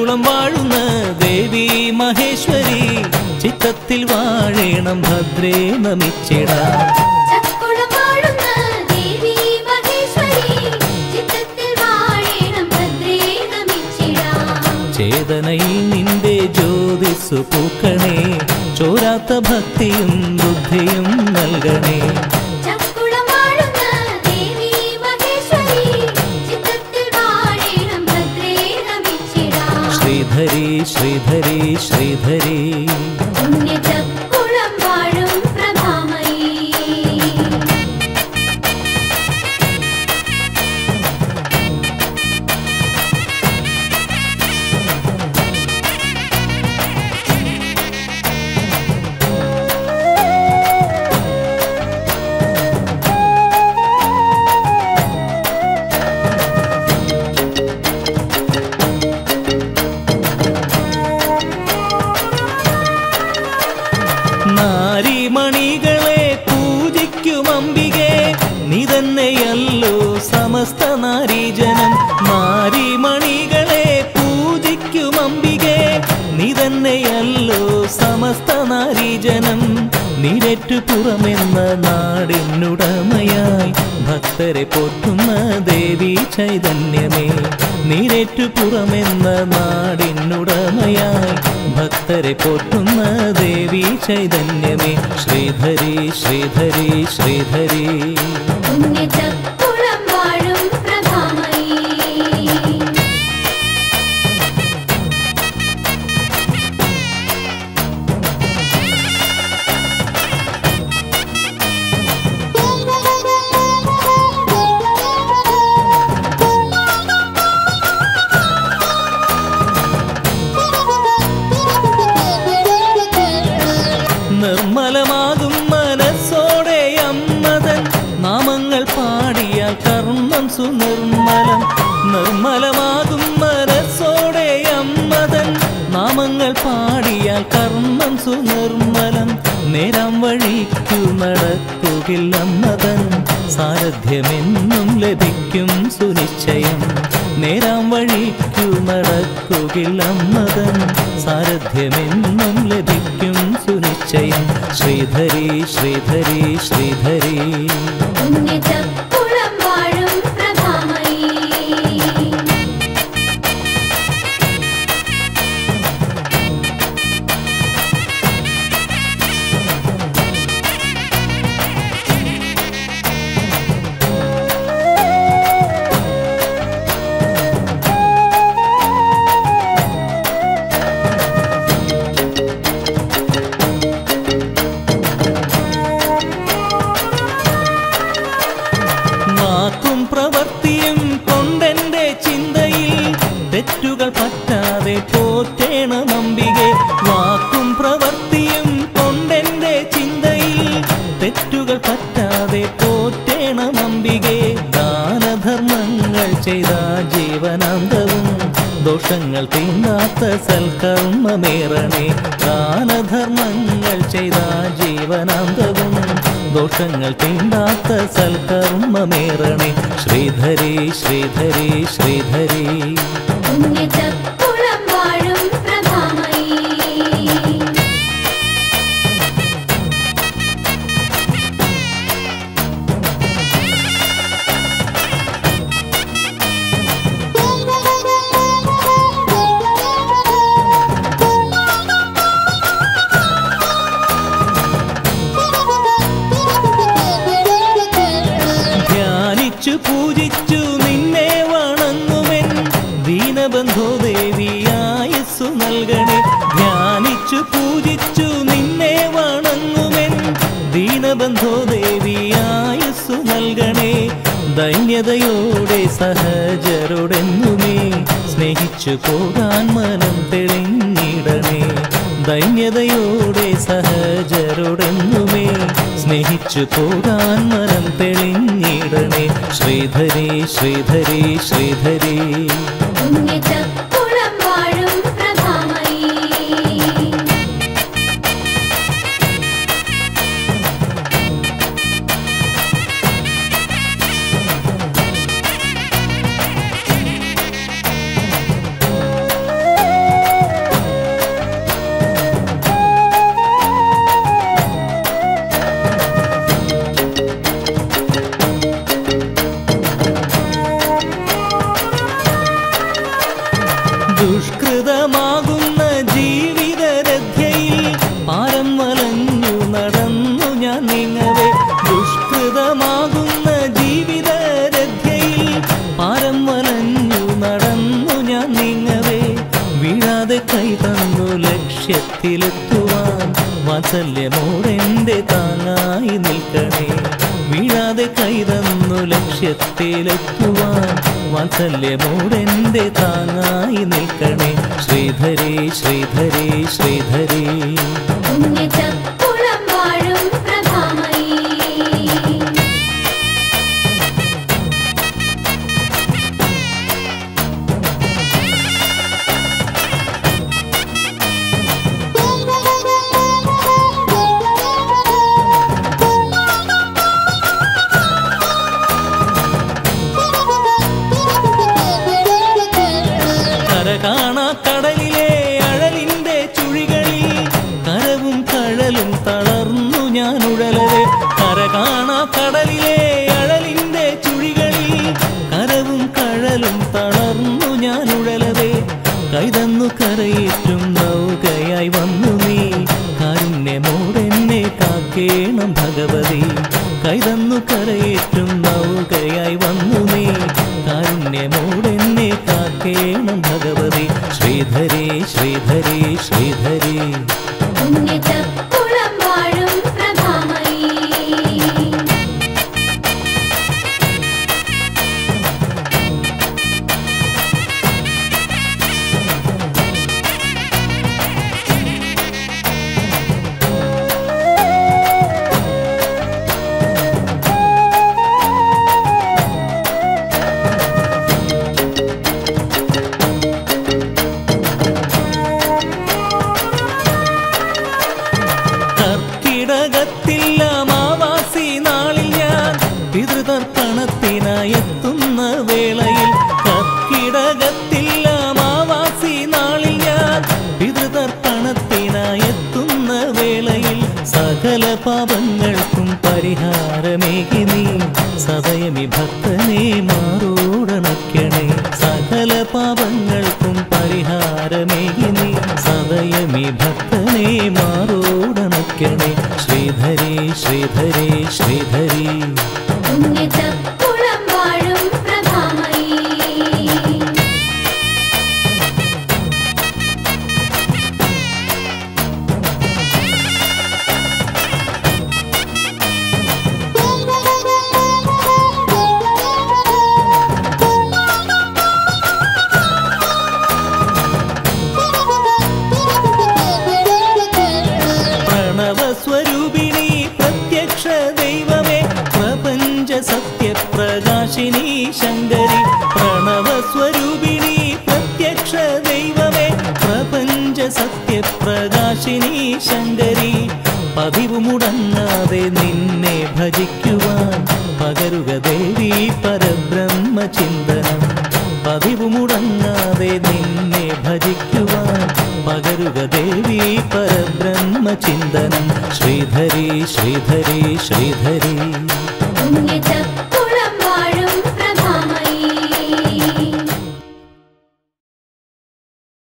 ചക്കുളം വാഴുന്ന ദേവി മഹേശ്വരി ചിത്തത്തിൽ വാഴേണം ഭദ്രേ നമിച്ചിടാം ചക്കുളമാടുന്ന ദേവി മഹേശ്വരി ചിത്തത്തിൽ വാഴേണം ഭദ്രേ നമിച്ചിടാം ചേതനയിൽ നിന്റെ ജ്യോതിസ്സു പൂക്കണേ ചോരാത്ത ഭക്തിയും ബുദ്ധിയും നൽകണേ ചക്കുളമാടുന്ന ദേവി മഹേശ്വരി ചിത്തത്തിൽ വാഴേണം ഭദ്രേ നമിച്ചിടാം ശ്രീധരി ശ്രീധരി ശ്രീധരി പുണ്യ ചക്കുളം വാഴും പ്രഭാമയീ നാരിമണികളെ പൂജിക്കും അംബികെ നീ തന്നെയല്ലോ സമസ്ത നാരീജനം നാരിമണികളെ പൂജിക്കും അംബികെ നീ തന്നെയല്ലോ സമസ്ത നാരീജനം നിരറ്റു പുറമെന്ന നാടിനുടമയായി ഭക്തരെ പോറ്റുന്ന ദേവി ചൈതന്യമേ നിരറ്റു പുറമെന്ന നാടിനുടമയായി ഭക്തരെ പോറ്റുന്ന ദേവി ചൈതന്യമേ ശ്രീധരി ശ്രീധരി ശ്രീധരി പുണ്യ ചക്കുളം വാഴും പ്രഭാമയീ നിർമ്മലമാകും മനസ്സോടെ അമ്മതൻ നാമങ്ങൾ പാടിയാൽ കർമ്മം സുനിർമ്മലം നിർമ്മലമാകും മനസ്സോടെ അമ്മതൻ നാമങ്ങൾ പാടിയാൽ കർമ്മം സുനിർമ്മലം നേരാം വഴിക്കു നടക്കുകിൽ അമ്മതൻ സാരഥ്യമെന്നും ലഭിക്കും സുനിശ്ചയം നേരാം വഴിക്കു നടക്കുകിൽ അമ്മതൻ സാരഥ്യമെന്നും ലഭിക്കും സുനിശ്ചയം ശ്രീധരി ശ്രീധരി ശ്രീധരി പുണ്യ ചക്കുളം വാഴും പ്രഭാമയീ വാക്കും പ്രവൃത്തിയും കൊണ്ടെന്റെ ചിന്തയിൽ തെറ്റുകൾ പറ്റാതെ പോറ്റേണം അംബികെ വാക്കും പ്രവൃത്തിയും കൊണ്ടെന്റെ ചിന്തയിൽ തെറ്റുകൾ പറ്റാതെ പോറ്റേണം അംബികെ ദാനധർമ്മങ്ങൾ ചെയ്ത ജീവനാന്തവും ദോഷങ്ങൾ തീണ്ടാത്ത സൽക്കർമ്മമേറണേ ദാനധർമ്മങ്ങൾ ചെയ്ത ജീവനാന്തവും ദോഷങ്ങൾ തീണ്ടാത്ത സൽക്കർമ്മമേറണേ ശ്രീധരി ശ്രീധരി ശ്രീധരി പുണ്യ ചക്കുളം വാഴും പ്രഭാമയീ ധ്യാനിച്ചു പൂജിച്ചു നിന്നെ വണങ്ങുമെൻ ദീനബന്ധോ ദേവിയായസ്സു നൽകണേ ധ്യാനിച്ചു പൂജിച്ചു നിന്നെ വണങ്ങുമെൻ ദീനബന്ധോ ദേവിയായസ്സു നൽകണേ ദൈന്യതയോടെ സഹജരോടെന്നുമേ സ്നേഹിച്ചു പോകാൻ മനം തെളിഞ്ഞിടണേ ദൈന്യതയോടെ സഹജരോടെന്നുമേ സ്നേഹിച്ചു പോകാൻ മനം തെളിഞ്ഞിടണേ ശ്രീധരി ശ്രീധരി ശ്രീധരി പുണ്യ ചക്കുളം വാഴും പ്രഭാമയീ പാപമാകുന്ന ജീവിത രഥയിൽ പാരം വലഞ്ഞു നടന്നു ഞാൻ നീങ്ങവേ വീഴാതെ കൈ തന്നു ലക്ഷ്യത്തിലെത്തുവാൻ വാത്സല്യമോടെന്റെ താങ്ങായി നിൽക്കണേ വീഴാതെ കൈ തന്നു ലക്ഷ്യത്തിലെത്തുവാൻ വാത്സല്യമോടെന്റെ താങ്ങായി നിൽക്കണേ ശ്രീധരേ ശ്രീധരേ ശ്രീധരേ പുണ്യചക്കുളം വാഴും പ്രഭാമയീ കര കാണാ കടലിലെ അഴലിന്റെ ചുഴികളിൽ കരവും കഴലും തളർന്നു ഞാൻ ഉഴലവേ കര കാണാ കടലിലെ അഴലിന്റെ ചുഴികളിൽ കരവും കഴലും തളർന്നു ഞാൻ ഉഴലവേ കൈതന്നു കരയേറ്റും നൗകയായി വന്നു നീ കാരുണ്യമോടെന്നെ കാക്കേണം ഭഗവതി കൈതന്നു കരയേറ്റും നൗകയായി വന്നു നീ കാരുണ്യമോടെന്നെ കാക്കേണം ഭഗവതി ശ്രീധരേ ശ്രീധരേ ശ്രീധരേ പുണ്യചക്കുളം വാഴും പ്രഭാമയീ കർക്കിടകത്തില്ല മാവാസി നാളിൽ ഞാൻ പിതൃതർപ്പണത്തിനായെത്തുന്ന വേളയിൽ കർക്കിടകത്തില്ല മാവാസി നാളിൽ ഞാൻ പിതൃതർപ്പണത്തിനായെത്തുന്ന വേളയിൽ സകല പാപങ്ങൾക്കും പരിഹാരമേകി നീ സദയമി ഭക്തനെ മാറോടണയ്ക്കണേ സകല പാപങ്ങൾക്കും പരിഹാരമേകി നീ സദയമി ഭക്തനെ മാറോടണയ്ക്കണേ ശ്രീധരേ ശ്രീധരേ ശ്രീധരേ പുണ്യചക്കുളം വാഴും പ്രഭാമയീ പ്രണവസ്വരൂപിണി പ്രത്യക്ഷ ദൈവമേ പ്രപഞ്ച സത്യപ്രകാശിനി ശങ്കരി പ്രണവസ്വരൂപിണി പ്രത്യക്ഷ ദൈവമേ പ്രപഞ്ച സത്യപ്രകാശിനി ശങ്കരി പതിവ് മുടങ്ങാതെ നിന്നെ ഭജിക്കുവാൻ പകരുക ദേവി പരബ്രഹ്മ ചിന്തനം പതിവ് മുടങ്ങാതെ നിന്നെ ഭജിക്കുവാൻ പകരുക ദേവി പരബ്രഹ്മ ചിന്തനം ശ്രീധരി ശ്രീധരി ശ്രീധരി പുണ്യചക്കുളം